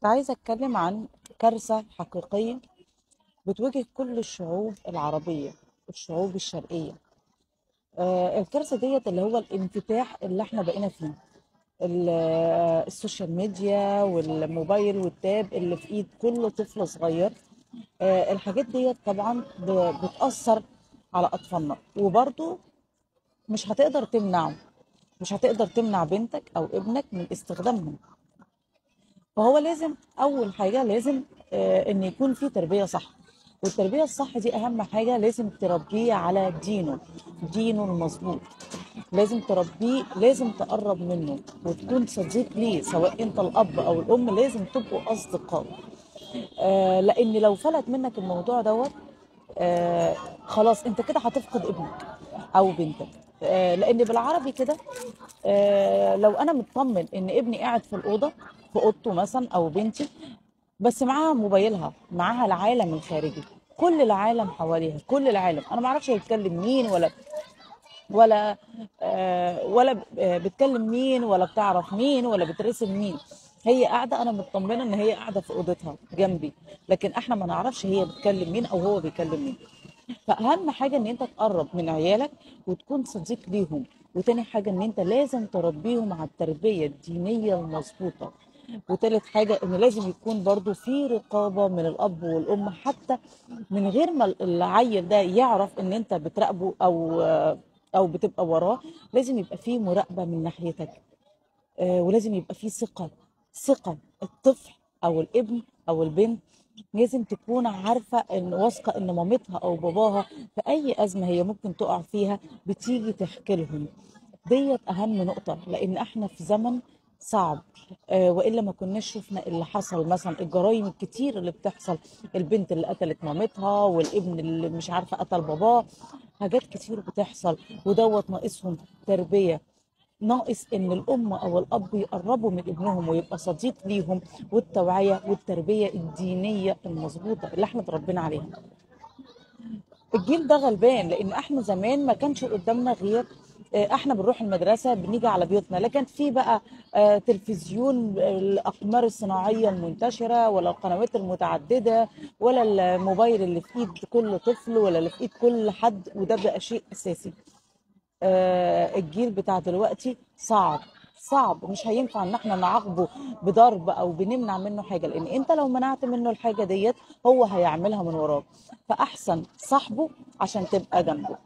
كنت عايزة أتكلم عن كارثة حقيقية بتواجه كل الشعوب العربية الشعوب الشرقية آه، الكارثة ديت اللي هو الانفتاح اللي احنا بقينا فيه ال- آه، السوشيال ميديا والموبايل والتاب اللي في ايد كل طفل صغير آه، الحاجات ديت طبعا ب- بتأثر على أطفالنا وبرضو مش هتقدر تمنعه مش هتقدر تمنع بنتك أو ابنك من استخدامهم فهو لازم اول حاجه لازم آه، ان يكون في تربيه صح والتربيه الصح دي اهم حاجه لازم تربيه على دينه دينه المظبوط لازم تربيه لازم تقرب منه وتكون صديق ليه سواء انت الاب او الام لازم تبقوا اصدقاء آه لان لو فلت منك الموضوع دوت آه خلاص انت كده هتفقد ابنك او بنتك آه لان بالعربي كده آه لو انا مطمن ان ابني قاعد في الاوضه في اوضته مثلا او بنتي بس معاها موبايلها معاها العالم الخارجي كل العالم حواليها كل العالم انا ما اعرفش هي بتكلم مين ولا ولا آه ولا ب- آه، بتكلم مين ولا بتعرف مين ولا بترسم مين هي قاعده انا مطمنه ان هي قاعده في اوضتها جنبي لكن احنا ما نعرفش هي بتكلم مين او هو بيكلم مين فاهم حاجه ان انت تقرب من عيالك وتكون صديق ليهم وتاني حاجه ان انت لازم تربيهم على التربيه الدينيه المظبوطه وتالت حاجه ان لازم يكون برضو في رقابه من الاب والام حتى من غير ما العيل ده يعرف ان انت بتراقبه او او بتبقى وراه لازم يبقى في مراقبه من ناحيتك آه، ولازم يبقى في ثقة ثقة الطفل أو الابن أو البنت لازم تكون عارفة إن واثقة إن مامتها أو باباها في أي أزمة هي ممكن تقع فيها بتيجي تحكي لهم ديت أهم نقطة لأن إحنا في زمن صعب آه، وإلا ما كناش شفنا اللي حصل مثلا الجرائم الكتير اللي بتحصل البنت اللي قتلت مامتها والابن اللي مش عارفة قتل باباه حاجات كتير بتحصل ودوت ناقصهم تربية ناقص ان الام او الاب يقربوا من ابنهم ويبقى صديق ليهم والتوعيه والتربيه الدينيه المظبوطه اللي احنا اتربينا عليها الجيل ده غلبان لان احنا زمان ما كانش قدامنا غير آه، احنا بنروح المدرسه بنيجي على بيوتنا لا كان في بقى آه، تلفزيون آه، الاقمار الصناعيه المنتشره ولا القنوات المتعدده ولا الموبايل اللي في ايد كل طفل ولا اللي في ايد كل حد وده بقى شيء اساسي آه، الجيل بتاع دلوقتي صعب صعب مش هينفع ان احنا نعاقبه بضرب او بنمنع منه حاجه لان انت لو منعت منه الحاجه ديت هو هيعملها من وراك فاحسن صاحبه عشان تبقى جنبه